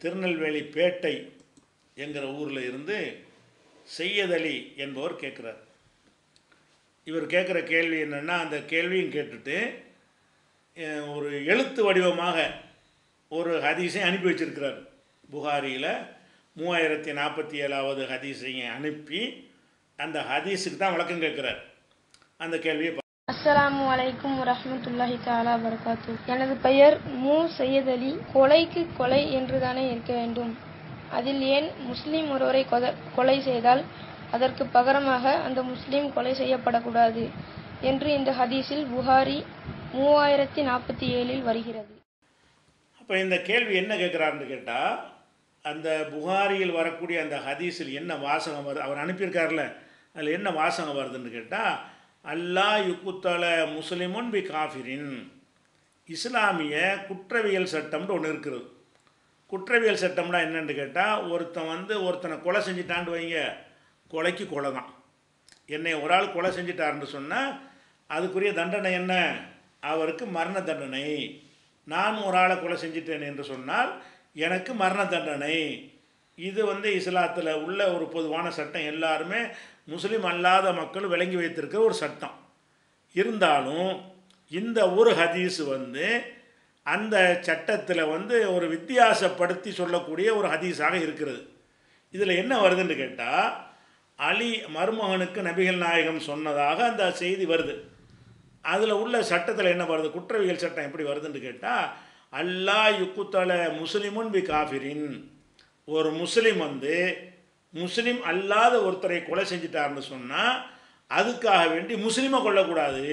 திருநெல்வேலி பேட்டை என்கிற ஊரில் இருந்து செய்யதலி என்பவர் கேட்குறார் இவர் கேட்குற கேள்வி என்னென்னா அந்த கேள்வியும் கேட்டுட்டு அஹ், ஒரு எழுத்து வடிவமாக ஒரு ஹதீஸை அனுப்பி வச்சிருக்கிறார் புகாரியில் மூவாயிரத்தி நாற்பத்தி ஏழாவது ஹதீஸையும் அனுப்பி அந்த ஹதீஸுக்கு தான் விளக்கம் கேட்குறார் அந்த கேள்வியை பா- அஸ்ஸலாமு அலைக்கும் வரஹ்மத்துல்லாஹி தஆலா வரகாத்து எனது பெயர் மு சையத் அலி கொலைக்கு கொலை என்றுதானே இருக்க வேண்டும் அதில் ஏன் முஸ்லிம் ஒருவரை கொத- கொலை செய்தால் அதற்கு பகரமாக அந்த முஸ்லிம் கொலை செய்யப்படக்கூடாது என்று இந்த ஹதீஸில் புகாரி மூவாயிரத்தி நாற்பத்தி ஏழில் வருகிறது அப்போ இந்த கேள்வி என்ன கேட்குறாருன்னு கேட்டால் அந்த புகாரியில் வரக்கூடிய அந்த ஹதீஸில் என்ன வாசகம் வருது அவர் அனுப்பியிருக்கார்ல அதில் என்ன வாசகம் வருதுன்னு கேட்டால் அல்லாஹ் யுக்குத்தல முஸ்லிமுன் பி காஃபிரின் இஸ்லாமிய குற்றவியல் சட்டம்னு ஒன்று இருக்குது குற்றவியல் சட்டம்னா என்னன்னு கேட்டால் ஒருத்தன் வந்து ஒருத்தனை கொலை செஞ்சிட்டான்னு வைங்க கொலைக்கு கொலை தான் என்னை ஒரு ஆள் கொலை செஞ்சிட்டாருன்னு சொன்னால் அதுக்குரிய தண்டனை என்ன அவருக்கு மரண தண்டனை நான் ஒரு ஆளை கொலை செஞ்சிட்டேன் என்று சொன்னால் எனக்கு மரண தண்டனை இது வந்து இஸ்லாத்தில் உள்ள ஒரு பொதுவான சட்டம் எல்லாருமே முஸ்லீம் அல்லாத மக்கள் விளங்கி வைத்திருக்கிற ஒரு சட்டம் இருந்தாலும் இந்த ஒரு ஹதீஸ் வந்து அந்த சட்டத்தில் வந்து ஒரு வித்தியாசப்படுத்தி சொல்லக்கூடிய ஒரு ஹதீஸாக இருக்கிறது இதில் என்ன வருதுன்னு கேட்டால் அலி மருமகனுக்கு நபிகள் நாயகம் சொன்னதாக அந்த செய்தி வருது அதில் உள்ள சட்டத்தில் என்ன வருது குற்றவியல் சட்டம் எப்படி வருதுன்னு கேட்டால் அல்லாஹ் யுக்குத்தல முஸ்லிமுன் பி காஃபிரின் ஒரு முஸ்லீம் வந்து முஸ்லீம் அல்லாத ஒருத்தரை கொலை செஞ்சிட்டாருன்னு சொன்னால் அதுக்காக வேண்டி முஸ்லீமை கொல்லக்கூடாது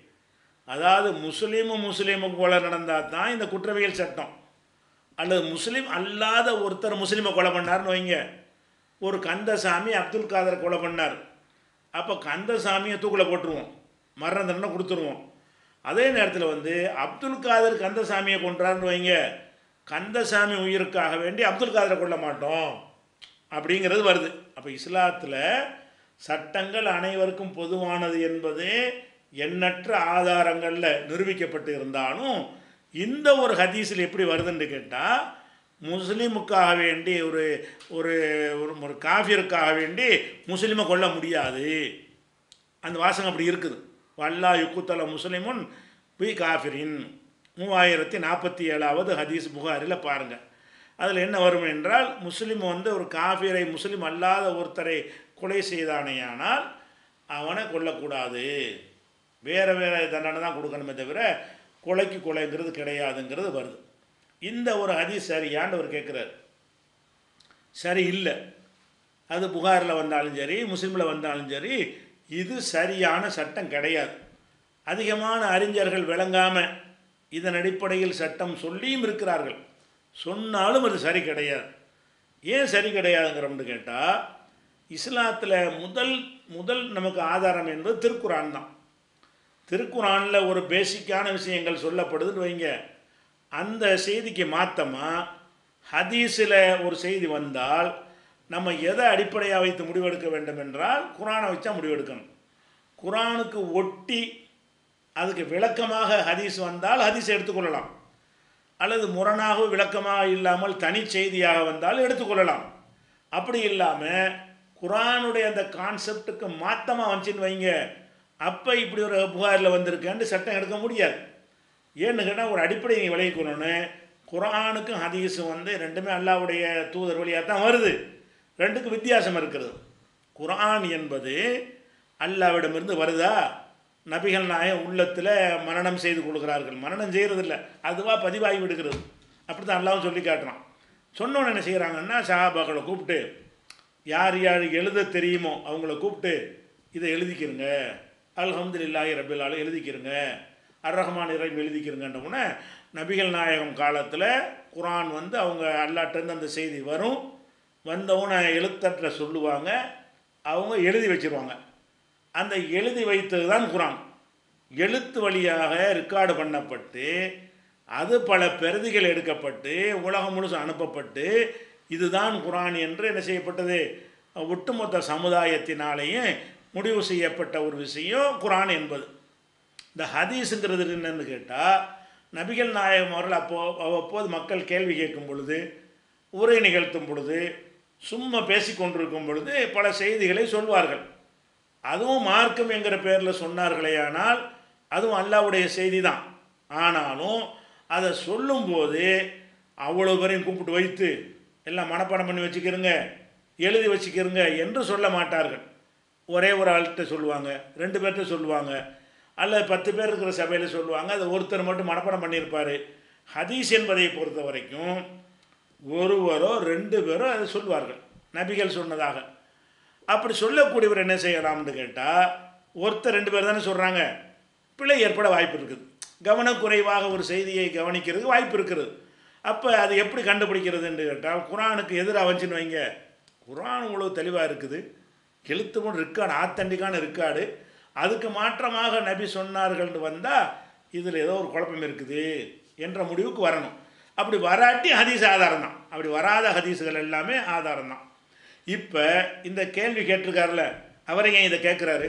அதாவது முஸ்லீமும் முஸ்லீமும் கொலை நடந்தால் தான் இந்த குற்றவியல் சட்டம் அல்லது முஸ்லீம் அல்லாத ஒருத்தர் முஸ்லீமை கொலை பண்ணார்னு வைங்க ஒரு கந்தசாமி அப்துல் காதரை கொலை பண்ணார் அப்போ கந்தசாமியை தூக்கில் போட்டுருவோம் மரண தண்டனை கொடுத்துருவோம் அதே நேரத்தில் வந்து அப்துல் காதர் கந்தசாமியை கொன்றார்னு வைங்க கந்தசாமி உயிருக்காக வேண்டி அப்துல் காதரை கொல்ல மாட்டோம் அப்படிங்கிறது வருது அப்போ இஸ்லாத்தில் சட்டங்கள் அனைவருக்கும் பொதுவானது என்பது எண்ணற்ற ஆதாரங்களில் நிரூபிக்கப்பட்டு இருந்தாலும் இந்த ஒரு ஹதீஸில் எப்படி வருதுன்னு கேட்டால் முஸ்லீமுக்காக வேண்டி ஒரு ஒரு ஒரு- ஒரு காஃபியருக்காக வேண்டி முஸ்லீமை கொல்ல முடியாது அந்த வாசகம் அப்படி இருக்குது வல்லா யுக்குத்தல முஸ்லிமுன் பி காஃபிரின் மூவாயிரத்தி நாற்பத்தி ஏழாவது ஹதீஸ் புகாரில் பாருங்கள் அதில் என்ன வரும் என்றால் முஸ்லீம் வந்து ஒரு காஃபிரை முஸ்லீம் அல்லாத ஒருத்தரை கொலை செய்தானேயானால் அவனை கொல்லக்கூடாது வேறு வேறு தண்டனை தான் கொடுக்கணுமே தவிர கொலைக்கு கொலைங்கிறது கிடையாதுங்கிறது வருது இந்த ஒரு ஹதீஸ் சரியான்னு அவர் கேட்குறாரு சரி இல்லை அது புகாரில் வந்தாலும் சரி முஸ்லீமில் வந்தாலும் சரி இது சரியான சட்டம் கிடையாது அதிகமான அறிஞர்கள் விளங்காமல் இதன் அடிப்படையில் சட்டம் சொல்லியும் இருக்கிறார்கள் சொன்னாலும் அது சரி கிடையாது ஏன் சரி கிடையாதுங்கிறோம்னு கேட்டால் இஸ்லாத்தில் முதல் முதல் நமக்கு ஆதாரம் என்பது திருக்குரான் தான் திருக்குறானில் ஒரு பேசிக்கான விஷயங்கள் சொல்லப்படுதுன்னு வைங்க அந்த செய்திக்கு மாற்றமாக ஹதீஸில் ஒரு செய்தி வந்தால் நம்ம எதை அடிப்படையாக வைத்து முடிவெடுக்க வேண்டும் என்றால் குரானை வச்சா முடிவெடுக்கணும் குரானுக்கு ஒட்டி அதுக்கு விளக்கமாக ஹதீஸ் வந்தால் ஹதீஸ் எடுத்துக்கொள்ளலாம் அல்லது முரணாக விளக்கமாக இல்லாமல் தனி செய்தியாக வந்தால் எடுத்துக்கொள்ளலாம் அப்படி இல்லாமல் குரானுடைய அந்த கான்செப்டுக்கு மாற்றமாக வந்துச்சுன்னு வைங்க அப்போ இப்படி ஒரு புகாரில் வந்திருக்கேன்னு சட்டம் எடுக்க முடியாது ஏன்னு கேட்டால் ஒரு அடிப்படை நீங்கள் விளைவிக்கணும்னு குரானுக்கும் ஹதீஸும் வந்து ரெண்டுமே அல்லாவுடைய தூதர் வழியாக தான் வருது ரெண்டுக்கும் வித்தியாசம் இருக்கிறது குரான் என்பது அல்லாவிடமிருந்து வருதா நபிகள் நாயம் உள்ளத்தில் மரணம் செய்து கொள்கிறார்கள் மரணம் செய்கிறதில்ல அதுவாக பதிவாகி விடுகிறது அப்படி தான் அல்லாவும் சொல்லி காட்டுறான் சொன்னோன்னு என்ன செய்கிறாங்கன்னா சஹாபாக்களை கூப்பிட்டு யார் யார் எழுத தெரியுமோ அவங்கள கூப்பிட்டு இதை எழுதிக்கிறங்க அல்ஹம்துலில்லாஹி ரபில் ஆலு எழுதிக்கிறங்க அர் ரஹ்மான் இறைம் எழுதிக்கிறங்கன்றவுடனே நபிகள் நாயகம் காலத்தில் குரான் வந்து அவங்க அல்லாட்டேருந்து அந்த செய்தி வரும் வந்தவுடனே எழுத்தட்டில் சொல்லுவாங்க அவங்க எழுதி வச்சிருவாங்க அந்த எழுதி வைத்தது தான் குரான் எழுத்து வழியாக ரெக்கார்டு பண்ணப்பட்டு அது பல பிரதிகள் எடுக்கப்பட்டு உலகம் முழுசும் அனுப்பப்பட்டு இதுதான் குரான் என்று என்ன செய்யப்பட்டது ஒட்டுமொத்த சமுதாயத்தினாலேயும் முடிவு செய்யப்பட்ட ஒரு விஷயம் குரான் என்பது இந்த ஹதீஸுங்கிறது என்னன்னு கேட்டால் நபிகள் நாயகம் அவர்கள் அப்போ அவ்வப்போது மக்கள் கேள்வி கேட்கும் பொழுது உரை நிகழ்த்தும் பொழுது சும்மா பேசிக்கொண்டிருக்கும் பொழுது பல செய்திகளை சொல்வார்கள் அதுவும் மார்க்கம் என்கிற பேரில் சொன்னார்களேயானால் அதுவும் அல்லாவுடைய செய்தி தான் ஆனாலும் அதை சொல்லும்போது அவ்வளோ பேரையும் கூப்பிட்டு வைத்து எல்லாம் மனப்பாடம் பண்ணி வச்சுக்கிறங்க எழுதி வச்சுக்கிறங்க என்று சொல்ல மாட்டார்கள் ஒரே ஒரு ஆள்கிட்ட சொல்லுவாங்க ரெண்டு பேர்கிட்ட சொல்லுவாங்க அல்லது பத்து பேர் இருக்கிற சபையில் சொல்லுவாங்க அதை ஒருத்தர் மட்டும் மனப்பாடம் பண்ணியிருப்பார் ஹதீஸ் என்பதை பொறுத்த வரைக்கும் ஒருவரோ ரெண்டு பேரோ அதை சொல்வார்கள் நபிகள் சொன்னதாக அப்படி சொல்லக்கூடியவர் என்ன செய்யலாம்னு கேட்டால் ஒருத்தர் ரெண்டு பேர் தானே சொல்கிறாங்க பிழை ஏற்பட வாய்ப்பு இருக்குது கவனக்குறைவாக ஒரு செய்தியை கவனிக்கிறதுக்கு வாய்ப்பு இருக்குது அப்போ அது எப்படி கண்டுபிடிக்கிறதுன்னு கேட்டால் குரானுக்கு எதிராக வந்துச்சுன்னு வைங்க குரான் இவ்வளோ தெளிவாக இருக்குது எழுத்து கூட இருக்காடு ஆத்தண்டிக்கான இருக்காடு அதுக்கு மாற்றமாக நபி சொன்னார்கள்னு வந்தால் இதில் ஏதோ ஒரு குழப்பம் இருக்குது என்ற முடிவுக்கு வரணும் அப்படி வராட்டி ஹதீஸ் ஆதாரம் தான் அப்படி வராத ஹதீஸுகள் எல்லாமே ஆதாரம் தான் இப்போ இந்த கேள்வி கேட்டிருக்காருல அவரை ஏன் இதை கேட்குறாரு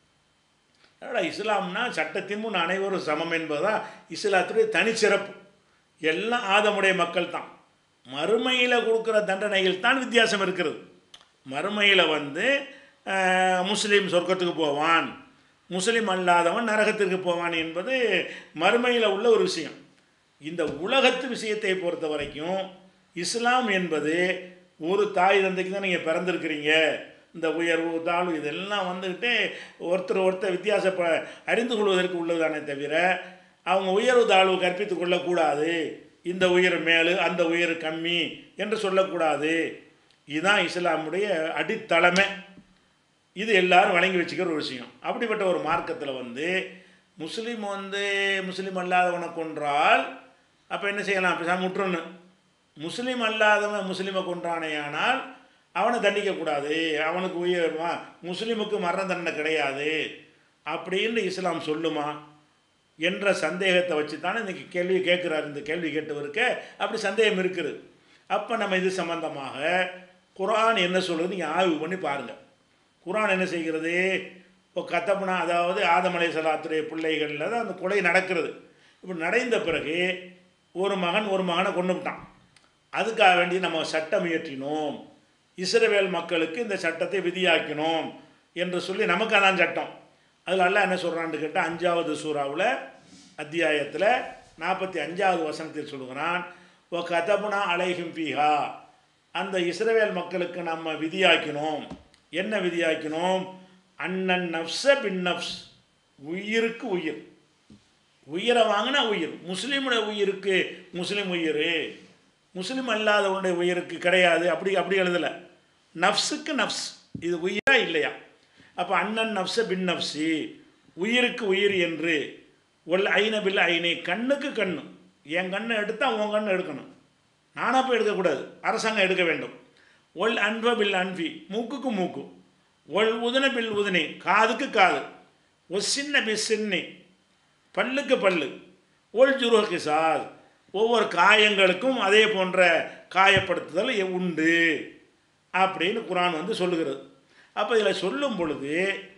என்னடா இஸ்லாம்னா சட்டத்தின் முன் அனைவரும் சமம் என்பதுதான் இஸ்லாத்துடைய தனிச்சிறப்பு எல்லாம் ஆதமுடைய மக்கள் தான் மறுமையில் கொடுக்குற தண்டனைகள் தான் வித்தியாசம் இருக்கிறது மறுமையில் வந்து அஹ், முஸ்லீம் சொர்க்கத்துக்கு போவான் முஸ்லீம் அல்லாதவன் நரகத்திற்கு போவான் என்பது மறுமையில் உள்ள ஒரு விஷயம் இந்த உலகத்து விஷயத்தை பொறுத்த வரைக்கும் இஸ்லாம் என்பது ஒரு தாய் தந்தைக்கு தான் நீங்கள் பிறந்திருக்கிறீங்க இந்த உயர்வு தாழ்வு இதெல்லாம் வந்துக்கிட்டு ஒருத்தர் ஒருத்தர் வித்தியாசப்ப அறிந்து கொள்வதற்கு உள்ளதானே தவிர அவங்க உயர்வு தாழ்வு கற்பித்து கொள்ளக்கூடாது இந்த உயிர் மேலு அந்த உயிர் கம்மி என்று சொல்லக்கூடாது இதுதான் இஸ்லாமுடைய அடித்தளமே இது எல்லாரும் வழங்கி வச்சுக்கிற ஒரு விஷயம் அப்படிப்பட்ட ஒரு மார்க்கத்தில் வந்து முஸ்லீம் வந்து முஸ்லீம் அல்லாதவனை கொன்றால் அப்போ என்ன செய்யலாம் பேசாம முற்றணும் முஸ்லீம் அல்லாதவன் முஸ்லீமை கொன்றானேயானால் அவனை தண்டிக்கக்கூடாது அவனுக்கு உயிர் ம- முஸ்லீமுக்கு மரண தண்டனை கிடையாது அப்படின்னு இஸ்லாம் சொல்லுமா என்ற சந்தேகத்தை வச்சு தானே இன்றைக்கி கேள்வி கேட்குறாரு இந்த கேள்வி கேட்டவருக்கு அப்படி சந்தேகம் இருக்குது அப்போ நம்ம இது சம்பந்தமாக குர்ஆன் என்ன சொல்லுது நீங்கள் ஆய்வு பண்ணி பாருங்கள் குர்ஆன் என்ன செய்கிறது இப்போ கத்தப்புனா அதாவது ஆதமலை சலாத்துடைய பிள்ளைகளில் தான் அந்த கொலை நடக்கிறது இப்படி நடந்த பிறகு ஒரு மகன் ஒரு மகனை கொண்டு விட்டான் அதுக்காக வேண்டி நம்ம சட்டம் இயற்றினோம் இஸ்ரவேல் மக்களுக்கு இந்த சட்டத்தை விதியாக்கினோம் என்று சொல்லி நமக்கு அதான் சட்டம் அதில் அல்லாஹ் என்ன சொல்கிறான்னு கேட்டால் அஞ்சாவது சூறாவில் அத்தியாயத்தில் நாற்பத்தி அஞ்சாவது வசனத்தில் சொல்லுகிறான் ஓ கதபுனா அலைஹிம் பீஹா அந்த இஸ்ரவேல் மக்களுக்கு நம்ம விதியாக்கினோம் என்ன விதியாக்கினோம் அண்ணன் நப்ச பின் நப்ஸ் உயிருக்கு உயிர் உயிரை வாங்கினா உயிர் முஸ்லீமுடைய உயிருக்கு முஸ்லீம் உயிர் முஸ்லீம் அல்லாதவனுடைய உயிருக்கு கிடையாது அப்படி அப்படி எழுதலை நஃப்ஸுக்கு நஃப்ஸ் இது உயிரா இல்லையா அப்போ அண்ணன் நஃப்ஸ பின் நஃப்ஸி உயிருக்கு உயிர் என்று ஒல் ஐனபில் ஐனை கண்ணுக்கு கண்ணு என் கண்ணை எடுத்தால் உன் கண்ணை எடுக்கணும் நானாக போய் எடுக்கக்கூடாது அரசாங்கம் எடுக்க வேண்டும் ஒல் அன்ப பில் அன்பி மூக்குக்கு மூக்கு ஒல் உதன பில் உதனி காதுக்கு காது ஒரு சின்ன பி சின்னி பல்லுக்கு பல்லு ஒல் ஜுருஹக்கு சாத் ஒவ்வொரு காயங்களுக்கும் அதே போன்ற காயப்படுத்துதல் எ- உண்டு அப்படின்னு குரான் வந்து சொல்லுகிறது அப்போ இதில் சொல்லும் பொழுது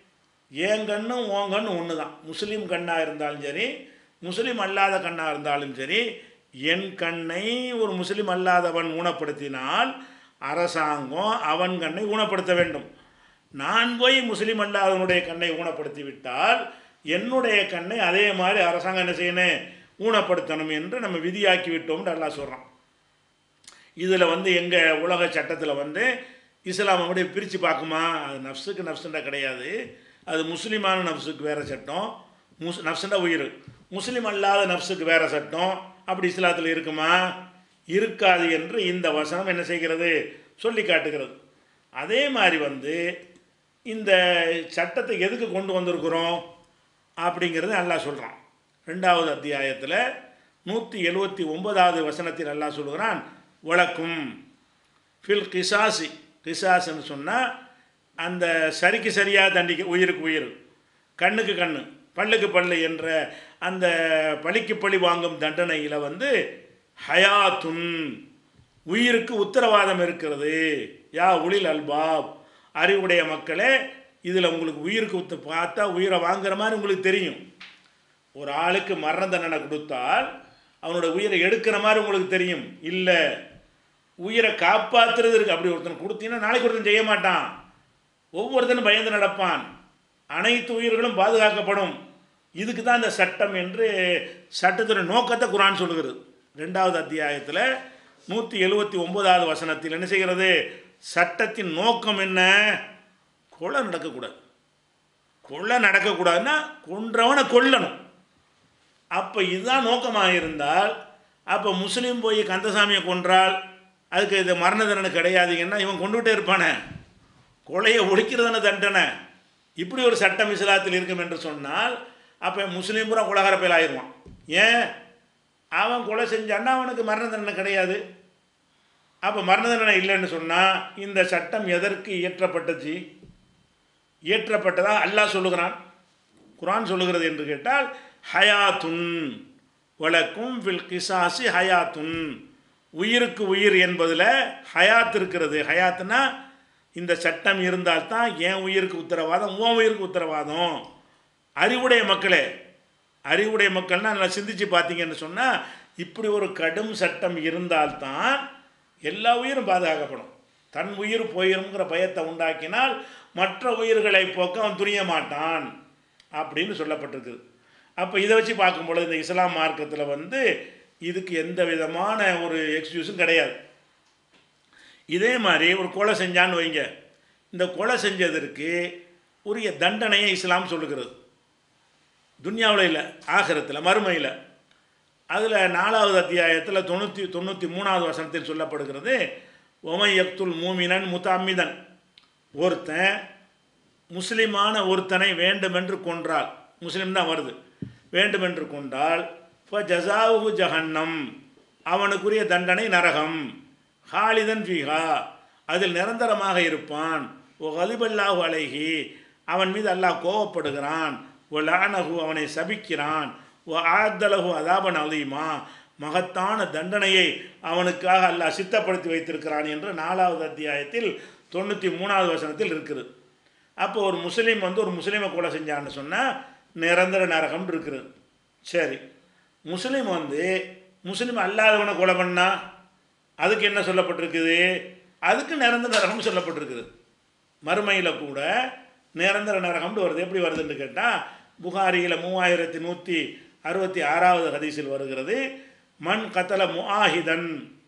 என் கண்ணும் உன் கண்ணும் ஒன்று தான் முஸ்லீம் கண்ணாக இருந்தாலும் சரி முஸ்லீம் அல்லாத கண்ணாக இருந்தாலும் சரி என் கண்ணை ஒரு முஸ்லீம் அல்லாதவன் ஊனப்படுத்தினால் அரசாங்கம் அவன் கண்ணை ஊனப்படுத்த வேண்டும் நான் போய் முஸ்லீம் அல்லாதவனுடைய கண்ணை ஊனப்படுத்தி விட்டால் என்னுடைய கண்ணை அதே மாதிரி அரசாங்கம் என்ன செய்யணும் ஊனப்படுத்தணும் என்று நம்ம விதியாக்கி விட்டோம்னு அல்லாஹ் சொல்கிறான் இதில் வந்து எங்கள் உலக சட்டத்தில் வந்து இஸ்லாம் அப்படியே பிரித்து பார்க்குமா அது நஃப்ஸுக்கு நஃப்ஸுண்டா கிடையாது அது முஸ்லீமான நஃப்ஸுக்கு வேறு சட்டம் முஸ் நஃப்ஸுண்டா உயிர் முஸ்லீம் அல்லாத நஃப்ஸுக்கு வேறு சட்டம் அப்படி இஸ்லாத்தில் இருக்குமா இருக்காது என்று இந்த வசனம் என்ன செய்கிறது சொல்லி காட்டுகிறது அதே மாதிரி வந்து இந்த சட்டத்தை எதுக்கு கொண்டு வந்திருக்கிறோம் அப்படிங்கிறது அல்லாஹ் சொல்கிறான் ரெண்டாவது அத்தியாயத்தில் நூற்றி எழுவத்தி ஒன்பதாவது வசனத்தில் அல்லாஹ் சொல்கிறான் வழக்கும் ஃபில் கிசாசி கிசாஸ்ன்னு சொன்னால் அந்த சரிக்கு சரியாக தண்டிக்க உயிருக்கு உயிர் கண்ணுக்கு கண்ணு பல்லுக்கு பல்லு என்ற அந்த பழிக்கு பழி வாங்கும் தண்டனையில் வந்து ஹயாத்துன் உயிருக்கு உத்தரவாதம் இருக்கிறது யா உளில் அல்பாப் அறிவுடைய மக்களே இதில் உங்களுக்கு உயிருக்கு உத்து பார்த்தா உயிரை வாங்குற மாதிரி உங்களுக்கு தெரியும் ஒரு ஆளுக்கு மரண தண்டனை கொடுத்தால் அவனோட உயிரை எடுக்கிற மாதிரி உங்களுக்கு தெரியும் இல்லை உயிரை காப்பாற்றுறது இருக்கு அப்படி ஒருத்தன் கொடுத்தீங்கன்னா நாளைக்கு ஒருத்தன் செய்ய மாட்டான் ஒவ்வொருத்தனும் பயந்து நடப்பான் அனைத்து உயிர்களும் பாதுகாக்கப்படும் இதுக்கு தான் இந்த சட்டம் என்று சட்டத்தின் நோக்கத்தை குரான் சொல்லுகிறது ரெண்டாவது அத்தியாயத்தில் நூற்றி எழுபத்தி ஒன்பதாவது வசனத்தில் என்ன செய்கிறது சட்டத்தின் நோக்கம் என்ன கொலை நடக்கக்கூடாது கொலை நடக்கக்கூடாதுன்னா கொன்றவனை கொல்லணும் அப்போ இதுதான் நோக்கமாக இருந்தால் அப்போ முஸ்லீம் போய் கந்தசாமியை கொன்றால் அதுக்கு இது மரண தண்டனை கிடையாதுங்கன்னா இவன் கொண்டுகிட்டே இருப்பானே கொலையை ஒழிக்கிறதான தண்டனை இப்படி ஒரு சட்டம் இஸ்லாத்தில் இருக்கும் என்று சொன்னால் அப்போ முஸ்லீம் பூரா கொலகார பேர் ஆயிடுவான் ஏன் அவன் கொலை செஞ்சான்னா அவனுக்கு மரண தண்டனை கிடையாது அப்போ மரண தண்டனை இல்லைன்னு சொன்னால் இந்த சட்டம் எதற்கு இயற்றப்பட்டுச்சு இயற்றப்பட்டதா அல்லாஹ் சொல்லுகிறான் குரான் சொல்லுகிறது என்று கேட்டால் ஹயாத்துன் வழக்கும் வில் கிசாசி ஹயாத்துன் உயிருக்கு உயிர் என்பதில் ஹயாத் இருக்கிறது ஹயாத்துனா இந்த சட்டம் இருந்தால்தான் என் உயிருக்கு உத்தரவாதம் உன் உயிருக்கு உத்தரவாதம் அறிவுடைய மக்களே அறிவுடைய மக்கள்னா நல்லா சிந்திச்சு பார்த்தீங்கன்னு சொன்னால் இப்படி ஒரு கடும் சட்டம் இருந்தால்தான் எல்லா உயிரும் பாதுகாக்கப்படும் தன் உயிர் போயிருங்கிற பயத்தை உண்டாக்கினால் மற்ற உயிர்களை போக்க அவன் துணிய மாட்டான் அப்படின்னு சொல்லப்பட்டிருக்குது அப்போ இதை வச்சு பார்க்கும்பொழுது இந்த இஸ்லாம் மார்க்கத்தில் வந்து இதுக்கு எந்த விதமான ஒரு எக்ஸ்கியூஸும் கிடையாது இதே மாதிரி ஒரு கொலை செஞ்சான்னு வைங்க இந்த கொலை செஞ்சதற்கு உரிய தண்டனையை இஸ்லாம் சொல்லுகிறது துன்யாவில் இல்லை ஆகிரத்தில் மறுமையில் அதில் நாலாவது அத்தியாயத்தில் தொண்ணூற்றி தொண்ணூற்றி மூணாவது வசனத்தில் சொல்லப்படுகிறது ஒமை யக்துல் மூமினன் முத்தாமிதன் ஒருத்தன் முஸ்லிமான ஒருத்தனை வேண்டுமென்று கொன்றால் முஸ்லீம் தான் வருது வேண்டுமென்று கொண்டால் இப்போ ஜசாவு ஜஹன்னம் அவனுக்குரிய தண்டனை நரகம் ஹாலிதன் ஃபீஹா அதில் நிரந்தரமாக இருப்பான் ஓ கலிபல்லாஹு அலைஹி அவன் மீது அல்லாஹ் கோவப்படுகிறான் ஓ லானகு அவனை சபிக்கிறான் ஓ ஆத்தலகு அதாபன் அலீமா மகத்தான தண்டனையை அவனுக்காக அல்லாஹ் சித்தப்படுத்தி வைத்திருக்கிறான் என்று நாலாவது அத்தியாயத்தில் தொண்ணூற்றி மூணாவது வசனத்தில் இருக்குது அப்போ ஒரு முஸ்லீம் வந்து ஒரு முஸ்லீமை கொலை செஞ்சான்னு சொன்னால் நிரந்தர நரகம் இருக்குது சரி முஸ்லீம் வந்து முஸ்லீம் அல்லாதவனை கொலை பண்ணா அதுக்கு என்ன சொல்லப்பட்டிருக்குது அதுக்கு நிரந்தர நரகம் சொல்லப்பட்டிருக்குது மறுமையில் கூட நிரந்தர நரகம்னு வருது எப்படி வருதுன்னு கேட்டால் புகாரியில் மூவாயிரத்தி நூற்றி அறுபத்தி ஆறாவது ஹதீஸில் வருகிறது மண் கத்தல முஆஹிதன்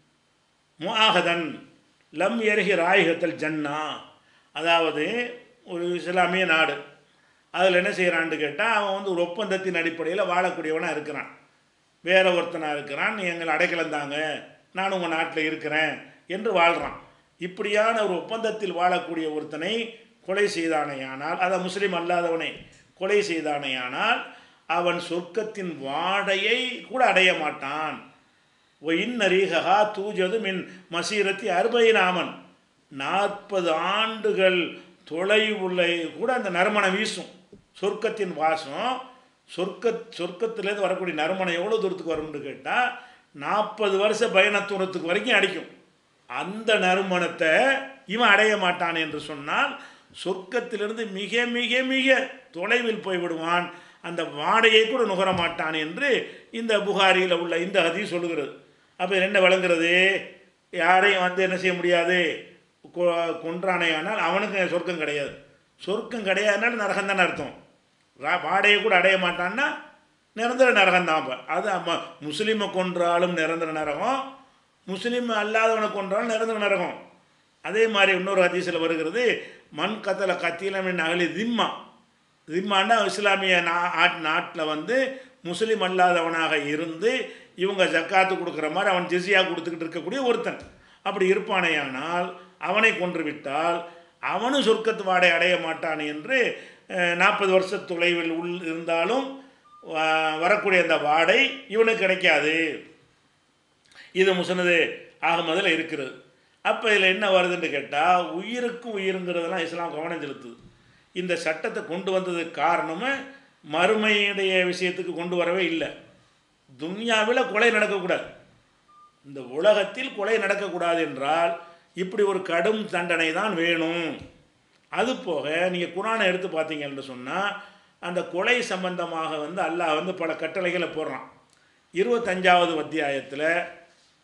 முஆஹதன் லம் எருகி ராயகத்தல் ஜன்னா அதாவது ஒரு இஸ்லாமிய நாடு அதில் என்ன செய்கிறான்னு கேட்டால் அவன் வந்து ஒரு ஒப்பந்தத்தின் அடிப்படையில் வாழக்கூடியவனாக இருக்கிறான் வேற ஒருத்தனாக இருக்கிறான் நீ எங்களை அடைக்கலம் தாங்க நான் உங்கள் நாட்டில் இருக்கிறேன் என்று வாழ்கிறான் இப்படியான ஒரு ஒப்பந்தத்தில் வாழக்கூடிய ஒருத்தனை கொலை செய்தானேயானால் அதை முஸ்லீம் அல்லாதவனை கொலை செய்தானேயானால் அவன் சொர்க்கத்தின் வாடையை கூட அடைய மாட்டான் இன்னரீகா தூஜது மின் மசீரத்தி அறுபைனாமன் நாற்பது ஆண்டுகள் தொலைவுள்ள கூட அந்த நறுமணம் வீசும் சொர்க்கத்தின் வாசம் சொர்க்க சொர்க்கத்திலேருந்து வரக்கூடிய நறுமணம் எவ்வளோ தூரத்துக்கு வரும்னு கேட்டால் நாற்பது வருஷ பயண தூரத்துக்கு வரைக்கும் அடிக்கும் அந்த நறுமணத்தை இவன் அடைய மாட்டான் என்று சொன்னால் சொர்க்கத்திலிருந்து மிக மிக மிக தொலைவில் போய்விடுவான் அந்த வாடையை கூட நுகர மாட்டான் என்று இந்த புகாரியில் உள்ள இந்த ஹதீஸ் சொல்லுகிறது அப்போ என்ன விளங்குறது யாரையும் வந்து என்ன செய்ய முடியாது கொ- கொன்றானே ஆனால் அவனுக்கு சொர்க்கம் கிடையாது சொர்க்கம் கிடையாதுனால நரகம் தானே அர்த்தம் ரா- வாடையை கூட அடைய மாட்டான்னா நிரந்தர நரகம் தான் அப்போ அது அம்ம முஸ்லீமை கொன்றாலும் நிரந்தர நரகம் முஸ்லீம் அல்லாதவனை கொன்றாலும் நிரந்தர நரகம் அதே மாதிரி இன்னொரு ஹதீஸில் வருகிறது மண் கத்தல கத்திலமின் அகலி திம்மா திம்மாண்டா இஸ்லாமிய நா நாட்டில் வந்து முஸ்லீம் அல்லாதவனாக இருந்து இவங்க ஜக்காத்து கொடுக்குற மாதிரி அவன் ஜிஸியா கொடுத்துக்கிட்டு இருக்கக்கூடிய ஒருத்தன் அப்படி இருப்பானேயானால் அவனை கொன்று விட்டால் அவனும் சொர்க்கத்து வாடை அடைய மாட்டான் என்று நாற்பது வருஷ தொலைவில் உள் இருந்தாலும் வ- வரக்கூடிய அந்த வாடை இவனுக்கு கிடைக்காது இது முசனது ஆகமதில் இருக்கிறது அப்போ இதில் என்ன வருதுன்னு கேட்டால் உயிருக்கு உயிருங்கிறதெல்லாம் இஸ்லாம் கவனம் செலுத்துது இந்த சட்டத்தை கொண்டு வந்ததுக்கு காரணமே மறுமையுடைய விஷயத்துக்கு கொண்டு வரவே இல்லை துன்யாவில் கொலை நடக்கக்கூடாது இந்த உலகத்தில் கொலை நடக்கக்கூடாது என்றால் இப்படி ஒரு கடும் தண்டனை தான் வேணும் அது போக நீங்கள் குரானை எடுத்து பார்த்தீங்கன்னு சொன்னால் அந்த கொலை சம்பந்தமாக வந்து அல்லாஹ் வந்து பல கட்டளைகளை போடுறான் இருபத்தஞ்சாவது அத்தியாயத்தில்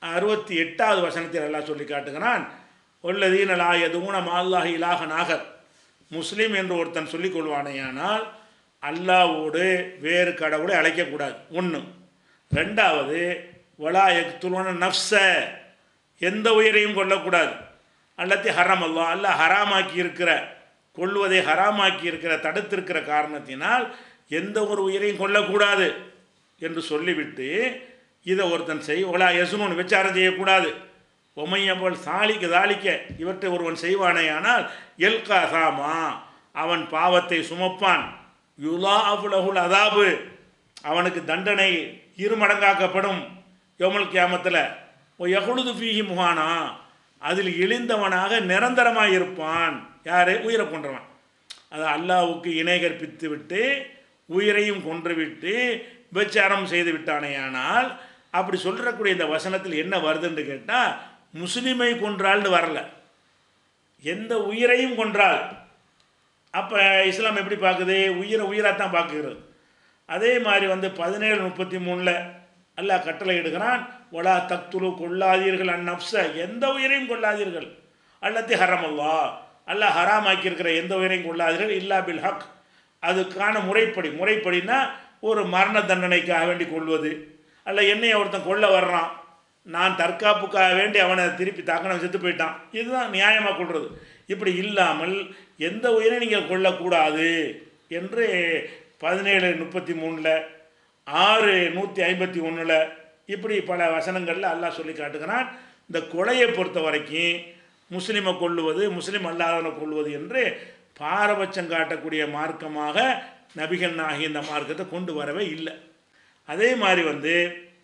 அறுபத்தி எட்டாவது வசனத்தில் எல்லாம் சொல்லி காட்டுகிறான் உள்ளதீன லா எதுவும் மால்லாஹ் இலாக நாகர் முஸ்லீம் என்று ஒருத்தன் சொல்லிக் கொள்வானேயானால் அல்லாவோடு வேறு கடவுளை அழைக்கக்கூடாது ஒன்று ரெண்டாவது வலா எக்துலோன நஃப்ஸ எந்த உயிரையும் கொல்லக்கூடாது அல்லத்தி ஹரம் அல்லா அல்ல ஹராமாக்கி இருக்கிற கொள்வதை ஹராமாக்கி இருக்கிற தடுத்திருக்கிற காரணத்தினால் எந்த ஒரு உயிரையும் கொல்லக்கூடாது என்று சொல்லிவிட்டு இதை ஒருத்தன் செய் ஒலா எசுனு விசாரம் செய்யக்கூடாது ஒமையம்போல் சாலிக்க தாளிக்க இவற்றை ஒருவன் செய்வானேயானால் எல்கா சாமா அவன் பாவத்தை சுமப்பான் யுலா அபுலகுல் அதாபு அவனுக்கு தண்டனை இருமடங்காக்கப்படும் யோமல் கியாமத்தில் ஓ யகுழுது ஃபீஹி முகானா அதில் இழிந்தவனாக நிரந்தரமாக இருப்பான் யார் உயிரை கொன்றவன் அது அல்லாவுக்கு இணை கற்பித்து விட்டு உயிரையும் கொன்றுவிட்டு விபச்சாரம் செய்து விட்டானேயானால் அப்படி சொல்கிறக்கூடிய இந்த வசனத்தில் என்ன வருதுன்னு கேட்டால் முஸ்லீமை கொன்றால்னு வரல எந்த உயிரையும் கொன்றால் அப்போ இஸ்லாம் எப்படி பார்க்குது உயிரை உயிராக தான் பார்க்குறது அதே மாதிரி வந்து பதினேழு முப்பத்தி மூணில் அல்லாஹ் கட்டளை இடுகிறான் ஒலா தக்துலு கொள்ளாதீர்கள் அந்நப்ச எந்த உயிரையும் கொள்ளாதீர்கள் அல்லத்தி ஹரம் அல்லா அல்லாஹ் ஹராமாக்கியிருக்கிற எந்த உயிரையும் கொள்ளாதீர்கள் இல்லா பில் ஹக் அதுக்கான முறைப்படி முறைப்படினா ஒரு மரண தண்டனைக்காக வேண்டி கொள்வது அல்ல என்னைய ஒருத்தன் கொல்ல வர்றான் நான் தற்காப்புக்காக வேண்டி அவனை திருப்பி தாக்கணும் செத்து போயிட்டான் இதுதான் நியாயமாக கொள்வது இப்படி இல்லாமல் எந்த உயிரை நீங்கள் கொல்லக்கூடாது என்று பதினேழு முப்பத்தி மூணில் ஆறு நூற்றி ஐம்பத்தி ஒன்றில் இப்படி பல வசனங்களில் அல்லாஹ் சொல்லி காட்டுகிறான் இந்த கொலையை பொறுத்த வரைக்கும் முஸ்லீமை கொள்ளுவது முஸ்லீம் அல்லாதவனை கொள்வது என்று பாரபட்சம் காட்டக்கூடிய மார்க்கமாக நபிகள் நாகி இந்த மார்க்கத்தை கொண்டு வரவே இல்லை அதே மாதிரி வந்து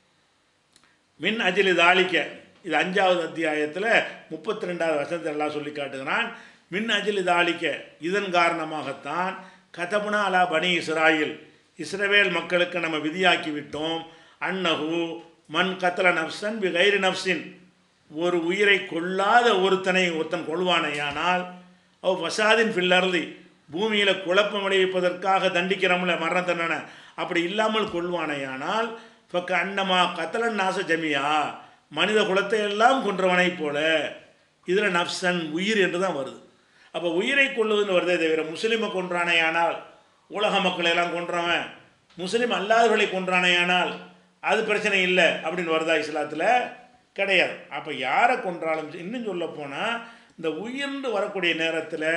மின் அஜிலி தாளிக்க இது அஞ்சாவது அத்தியாயத்தில் முப்பத்தி ரெண்டாவது வசனத்தில் எல்லாம் சொல்லி காட்டுகிறான் மின் அஜிலி தாளிக்க இதன் காரணமாகத்தான் கதபுனா அலா பனி இஸ்ராயில் இஸ்ரவேல் மக்களுக்கு நம்ம விதியாக்கி விட்டோம் அன்னஹு மண் கத்தல நப்சன் பி கைரி நப்சின் ஒரு உயிரை கொல்லாத ஒருத்தனை ஒருத்தன் கொள்வானையானால் அவ் ஃபசாதின் ஃபில்லர்லி பூமியில் குழப்பம் விளைவிப்பதற்காக தண்டிக்கிறோம்ல மரண தண்டனை அப்படி இல்லாமல் கொள்வானையானால் பக்க அன்னமா கத்தலன் நாச ஜமியா மனித குலத்தை எல்லாம் கொன்றவனைப் போல இதில் நப்சன் உயிர் என்று தான் வருது அப்போ உயிரை கொள்ளுவதுன்னு வருதே தவிர முஸ்லீமை கொன்றானேயானால் உலக மக்களை எல்லாம் கொன்றவன் முஸ்லீம் அல்லாதவர்களை கொன்றானேயானால் அது பிரச்சனை இல்லை அப்படின்னு வருதா இஸ்லாத்தில் கிடையாது அப்போ யாரை கொன்றாலும் இன்னும் சொல்ல போனால் இந்த உயிர்ந்து வரக்கூடிய நேரத்தில்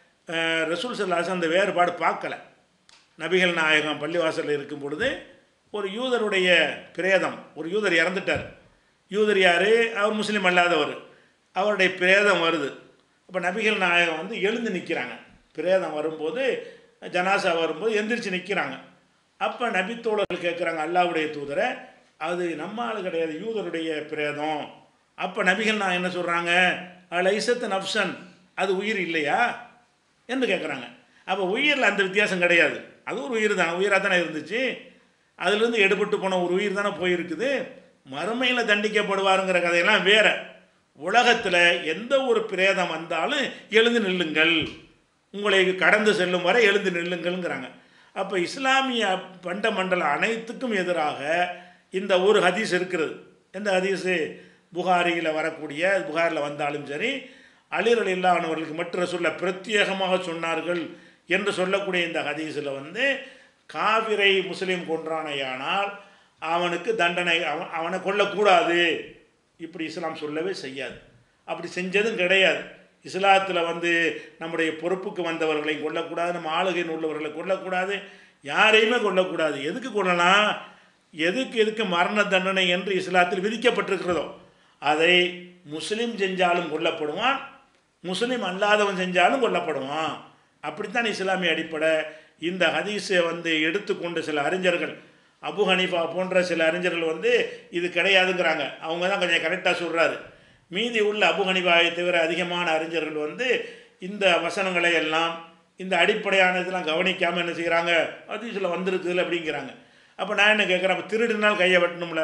ரசூல் சல்லாஸ் அந்த வேறுபாடு பார்க்கல நபிகள் நாயகம் பள்ளிவாசலில் இருக்கும் பொழுது ஒரு யூதருடைய பிரேதம் ஒரு யூதர் இறந்துட்டார் யூதர் யார் அவர் முஸ்லீம் அல்லாதவர் அவருடைய பிரேதம் வருது அப்போ நபிகள் நாயகம் வந்து எழுந்து நிற்கிறாங்க பிரேதம் வரும்போது ஜனாசா வரும்போது எந்திரிச்சு நிற்கிறாங்க அப்போ நபித்தோழர்கள் கேட்குறாங்க அல்லாவுடைய தூதரை அது நம்ம ஆள் கிடையாது யூதருடைய பிரேதம் அப்போ நபிகள் நான் என்ன சொல்கிறாங்க லைசத்து நப்சன் அது உயிர் இல்லையா என்று கேட்குறாங்க அப்போ உயிரில் அந்த வித்தியாசம் கிடையாது அது ஒரு உயிர் தான் உயிராக தானே இருந்துச்சு அதுலேருந்து எடுபட்டு போன ஒரு உயிர் தானே போயிருக்குது மறுமையில் தண்டிக்கப்படுவாருங்கிற கதையெல்லாம் வேற உலகத்தில் எந்த ஒரு பிரேதம் வந்தாலும் எழுந்து நில்லுங்கள் உங்களை கடந்து செல்லும் வரை எழுந்து நில்லுங்கள்ங்கிறாங்க அப்போ இஸ்லாமிய பண்ட மண்டலம் அனைத்துக்கும் எதிராக இந்த ஒரு ஹதீஸ் இருக்கிறது எந்த ஹதீஸு புகாரியில் வரக்கூடிய புகாரில் வந்தாலும் சரி அலிரல் இல்லாதவர்களுக்கு மற்ற சொல்ல பிரத்யேகமாக சொன்னார்கள் என்று சொல்லக்கூடிய இந்த ஹதீஸில் வந்து காவிரை முஸ்லீம் கொன்றானையானால் அவனுக்கு தண்டனை அவன் அவனை கொல்லக்கூடாது இப்படி இஸ்லாம் சொல்லவே செய்யாது அப்படி செஞ்சதும் கிடையாது இஸ்லாத்தில் வந்து நம்முடைய பொறுப்புக்கு வந்தவர்களை கொல்லக்கூடாது நம்ம ஆளுகையில் உள்ளவர்களை கொல்லக்கூடாது யாரையுமே கொல்லக்கூடாது எதுக்கு கொள்ளலாம் எதுக்கு எதுக்கு மரண தண்டனை என்று இஸ்லாத்தில் விதிக்கப்பட்டிருக்கிறதோ அதை முஸ்லீம் செஞ்சாலும் கொல்லப்படுவான் முஸ்லீம் அல்லாதவன் செஞ்சாலும் கொல்லப்படுவான் அப்படித்தான் இஸ்லாமிய அடிப்படை இந்த ஹதீஸை வந்து எடுத்துக்கொண்ட சில அறிஞர்கள் அபு ஹனீஃபா போன்ற சில அறிஞர்கள் வந்து இது கிடையாதுங்கிறாங்க அவங்க தான் கொஞ்சம் கரெக்டாக சொல்கிறாரு மீதி உள்ள அபு ஹனிபாவை தவிர அதிகமான அறிஞர்கள் வந்து இந்த வசனங்களை எல்லாம் இந்த அடிப்படையான இதெல்லாம் கவனிக்காமல் என்ன செய்கிறாங்க ஹதீஸில் வந்திருக்குதுல அப்படிங்கிறாங்க அப்போ நான் என்ன கேட்குறேன் அப்போ திருடினால் கையை வெட்டணும்ல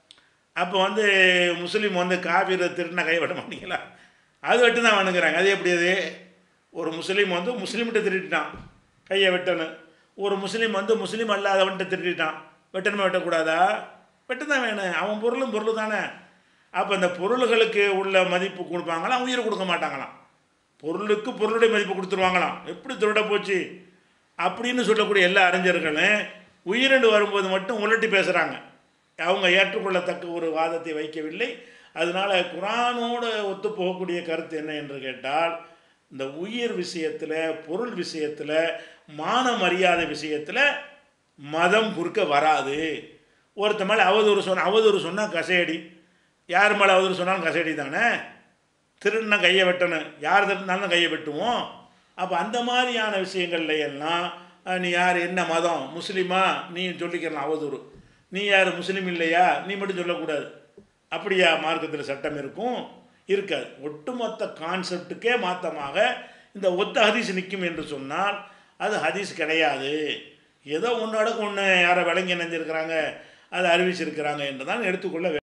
அப்போ வந்து முஸ்லீம் வந்து காவிரி திருடினா கையை வெட்ட மாட்டீங்களா அது வெட்டு தான் வேணுங்கிறாங்க அது எப்படி அது ஒரு முஸ்லீம் வந்து முஸ்லீம்கிட்ட திருடிட்டான் கையை வெட்டணும் ஒரு முஸ்லீம் வந்து முஸ்லீம் அல்லாதவன்கிட்ட திருடிட்டான் வெட்டணுமா வெட்டக்கூடாதா வெட்டு தான் வேணும் அவன் பொருளும் பொருள் தானே அப்போ இந்த பொருள்களுக்கு உள்ள மதிப்பு கொடுப்பாங்களாம் உயிர் கொடுக்க மாட்டாங்களாம் பொருளுக்கு பொருளுடைய மதிப்பு கொடுத்துருவாங்களாம் எப்படி திருட போச்சு அப்படின்னு சொல்லக்கூடிய எல்லா அறிஞர்களும் உயிரிண்டு வரும்போது மட்டும் உலட்டி பேசுகிறாங்க அவங்க ஏற்றுக்கொள்ளத்தக்க ஒரு வாதத்தை வைக்கவில்லை அதனால் குரானோடு ஒத்து போகக்கூடிய கருத்து என்ன என்று கேட்டால் இந்த உயிர் விஷயத்தில் பொருள் விஷயத்தில் மான மரியாதை விஷயத்தில் மதம் குறுக்க வராது ஒருத்த மேலே அவதூறு சொன்ன அவதூறு சொன்னால் கசையடி யார் மேலே அவதூறு சொன்னாலும் கசையடி தானே திருடினா கையை வெட்டணும் யார் திருடினாலும் கையை வெட்டுவோம் அப்போ அந்த மாதிரியான விஷயங்கள்ல எல்லாம் அஹ், நீ யார் என்ன மதம் முஸ்லீமா நீ சொல்லிக்கலாம் அவதூறு நீ யார் முஸ்லீம் இல்லையா நீ மட்டும் சொல்லக்கூடாது அப்படியா மார்க்கத்தில் சட்டம் இருக்கும் இருக்காது ஒட்டுமொத்த கான்செப்டுக்கே மாற்றமாக இந்த ஒத்த ஹதீஸ் நிற்கும் என்று சொன்னால் அது ஹதீஸ் கிடையாது ஏதோ ஒன்று அடக்கு ஒன்று யாரை விளங்கி நினைஞ்சிருக்கிறாங்க அதை அறிவிச்சிருக்கிறாங்க என்று தான் எடுத்துக்கொள்ள வேண்டும்